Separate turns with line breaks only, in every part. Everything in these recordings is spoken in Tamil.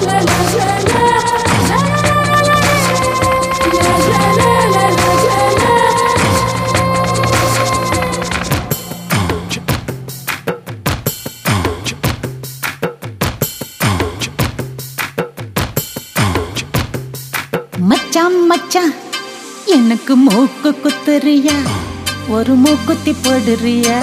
மச்சான் மச்சான் எனக்கு மூக்கு குத்துறியா ஒரு மூக்குத்தி போடுறியா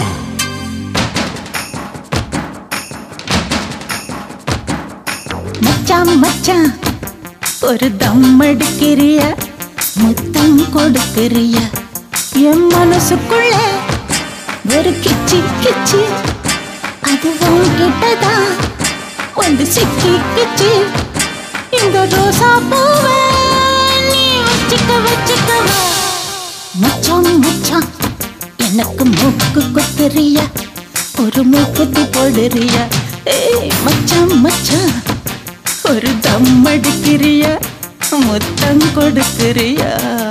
மச்சான் மச்சான் ஒரு தம் அடிக்கிறியா முத்தம் கொடுக்கிறியா என் மனசுக்குள்ள ஒரு கிச்சி கிச்சி அது உன்கிட்டதா வந்து சிக்கி கிச்சி இந்த ரோசா பூவை நீ வச்சுக்க வச்சுக்கவா மச்சான் மச்சான் எனக்கு மூக்கு குத்துறியா ஒரு மூக்குத்தி போடுறியா ஏய் மச்சான் மச்சான் ஒரு தம் அடிக்கிறியா முத்தம் கொடுக்கிறியா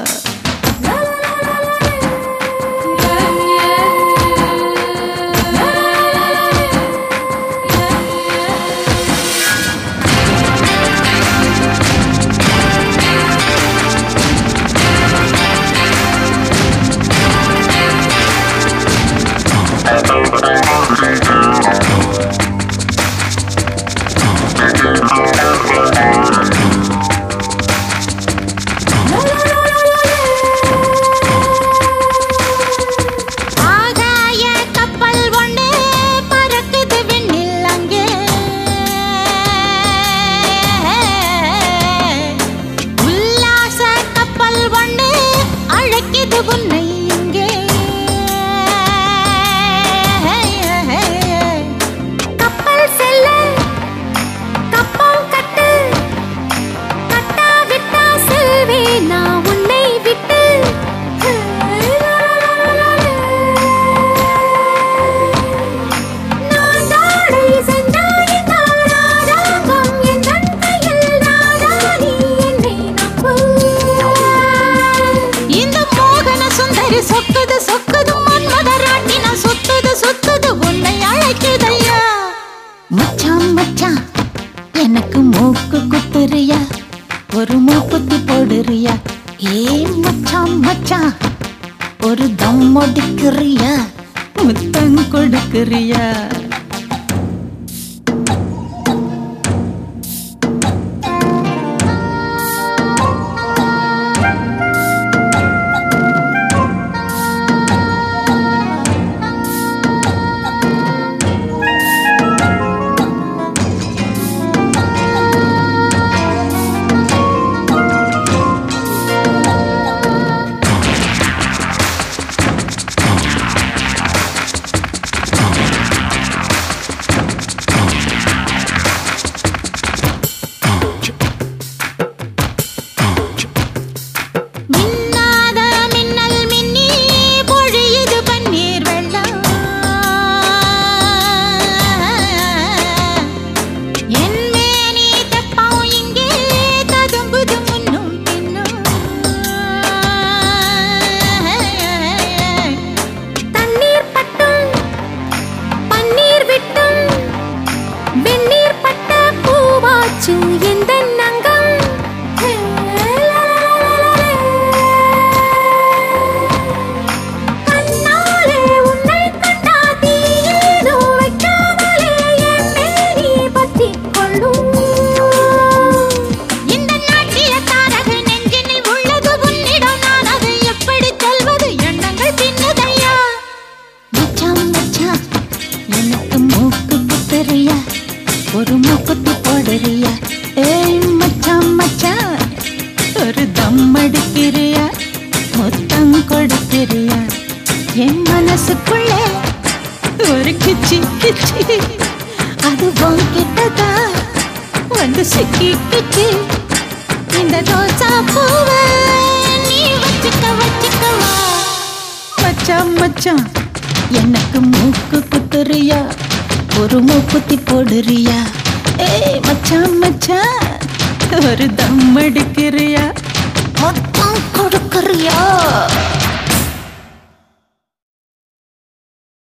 ஆகாய கப்பல் ஒண்ணு பறக்குது விண்ணில் அங்கே உல்லாச கப்பல் ஒண்ணு அழைக்குது உன்னை இங்கே கப்பல் செல்ல கப்பம் கட்டு கட்டா விட்டா செல்வே நான் உன்னை விட்டு நான் தாடை சென்றாய் தாராகம் என் கையில் நாடா நீ என்னை நம்பு இந்த மோகன சுந்தரி சொக்குது சொக்குது மன்மத ராட்டின சுத்துது சுத்துது உன்னை அழைக்குதையா மச்சான் மச்சான் எனக்கு மூக்கு குத்துறியா ஒரு மூக்குத்தி போடுறியா ஏ மச்சான் மச்சான் ஒரு தம் ஒடிக்கிறியா முத்தம் கொடுக்கிறியா மின்னாத மின்னல் மின்னி பொழியுது பன்னீர் வெள்ளம் என் மேனி தெப்பம் இங்கே ததும்புது முன்னும் பின்னும் தண்ணீர் பட்டும் பன்னீர் விட்டும் வெந்நீர் பட்ட பூவாச்சு எந்த நங்கம் கண்ணாலே உன்னை கண்டா தீயேதோ வைக்காமலே என் மேனி பற்றிக் கொள்ளும். இந்த நாட்டிய தாரக நெஞ்சினில் உள்ளது உன்னிடம் நான் அதை எப்படி சொல்வது எண்ணங்கள் பின்னுதையா மச்சான் மச்சான் எனக்கு மூக்கு குத்துறியா ஒரு மூக்குத்தி போடுறியா ஏய் மச்சான் மச்சான் ஒரு தம் அடிக்கிறியா முத்தம் கொடுக்கிறியா என் மனசுக்குள்ளே ஒரு கிச்சி கிச்சி அது உன்கிட்டதா வந்து சிக்கி கிச்சி இந்த ரோசா பூவை நீ வச்சுக்க வச்சுக்கவா மச்சான் மச்சான் எனக்கு மூக்கு குத்துறியா ஒரு மூக்குத்தி போடுறியா ஏய் மச்சான் மச்சான் ஒரு தம் அடிக்கிறியா மொத்தம் கொடுக்கறியா